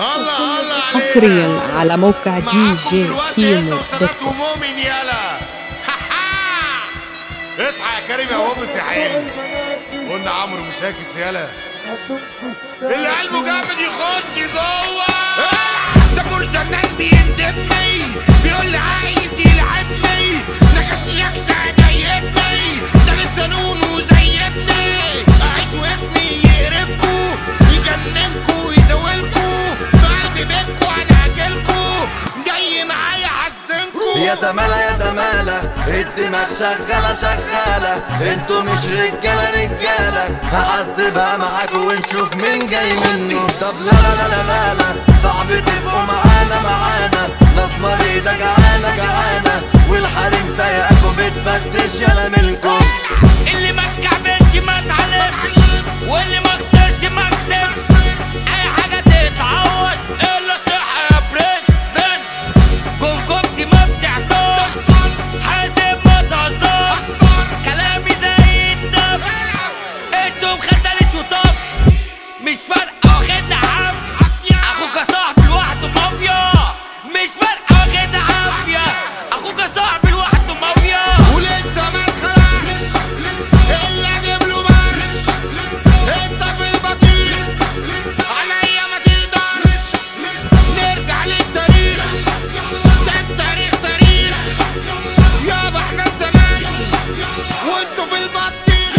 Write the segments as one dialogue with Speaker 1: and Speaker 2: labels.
Speaker 1: هلا هلا علينا.
Speaker 2: حصريا على موقع دي
Speaker 1: معاكم
Speaker 2: جي
Speaker 1: دلوقتي
Speaker 2: كيمو
Speaker 1: ياسر
Speaker 2: دوت
Speaker 1: سادات
Speaker 2: كوم
Speaker 1: ومؤمن يالا اصحى يا كريم يا بابس يا حلو قلنا عمرو مشاكس يالا اللي قلبه جامد يخش جوه
Speaker 3: ده برشلان بيندبني بيقول لي عايز يلعبني نكش نكسة ضايقتني ده لسه نونو زي ابني اعيش واسمي يقرفكو يجننكو يزولكو في قلب بيتكو انا هجيلكو جاي معايا حزنكو
Speaker 4: يا زمالة يا زمالة الدماغ شغالة شغالة انتوا مش رجالة رجالة هعذبها معاكوا ونشوف مين جاي منه طب لا لا لا لا لا, لا. صعب تبقوا معانا معانا ناس مريضة جعانة جعانة والحريم سايقاكوا بتفتش يالا منكم
Speaker 3: اللي ما اتكعبلش ما اتعلمش واللي ما خسرش ما كسبش اي حاجه تتعوض الا صحه يا برنس برنس جمجمتي ما بتعطاش حاسب ما تهزرش كلامي زي الدب انتم خدتلش وطفش مش فارقه واخدها عافيه اخوك صاحبي لوحده مافيا مش فارقه واخدها عافيه اخوك صاحبي لوحده مافيا ولسه ما اتخلقش اللي اجيب له بر انت في البطيء عليا ما تقدرش نرجع للتاريخ ده التاريخ تاريخ يابا احنا الزمان وانتوا في البطيخ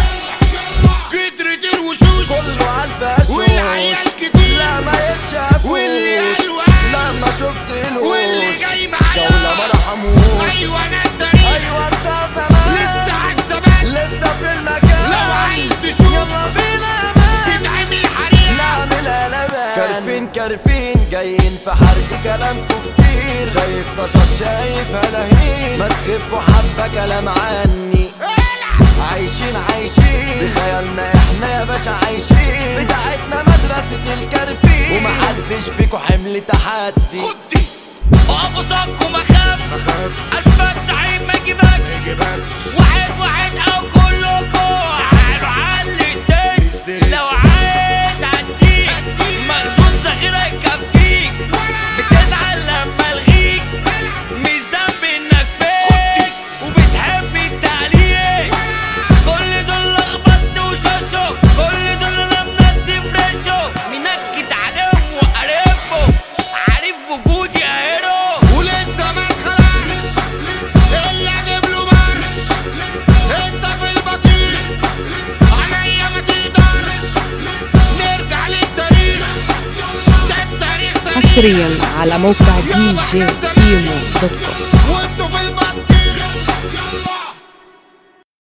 Speaker 3: كترة الوشوش
Speaker 4: كله عالفة
Speaker 3: والعيال كتير
Speaker 4: لا ما يتشافوش
Speaker 3: واللي قالوا
Speaker 4: لما شفت الوش
Speaker 3: واللي جاي معايا
Speaker 4: دولة ما رحموش
Speaker 3: ايوه انا التاريخ
Speaker 4: ايوه انت زمان
Speaker 3: لسه عالزمان
Speaker 4: لسه في المكان
Speaker 3: لو عايز تشوف
Speaker 4: يلا بينا يا مان
Speaker 3: تتعمل حريقة
Speaker 4: نعملها لبان كارفين كارفين جايين في حرق كلامكوا كتير شايف طشاش شايف هلاهين ما تخفوا حبة كلام عني عايشين عايشين بخيالنا احنا يا باشا عايشين بتاعتنا مدرسة الكارفين ومحدش فيكوا حمل تحدي
Speaker 3: خدي اقف قصادكم ما اخافش قلبك تعيب ما يجيبكش واحد واحد او كلكم تعالوا على الستيج لو عايز هديك مخزون صغير هيكفيك بتزعل لما الغيك مش ذنب انك فيك وبتحب التعليق كل دول لخبطت وشاشوا كل دول انا منضي فريشو منكد عليهم وقرفهم عارف وجودي اهرو ولسه ما اتخلقش اللي اجيب له بر انت في البطيخ عليا ما تقدرش نرجع للتاريخ ده التاريخ تاريخ
Speaker 2: حصريا على موقع دي جي كيمو دوت كوم
Speaker 3: وانتوا في البطيخ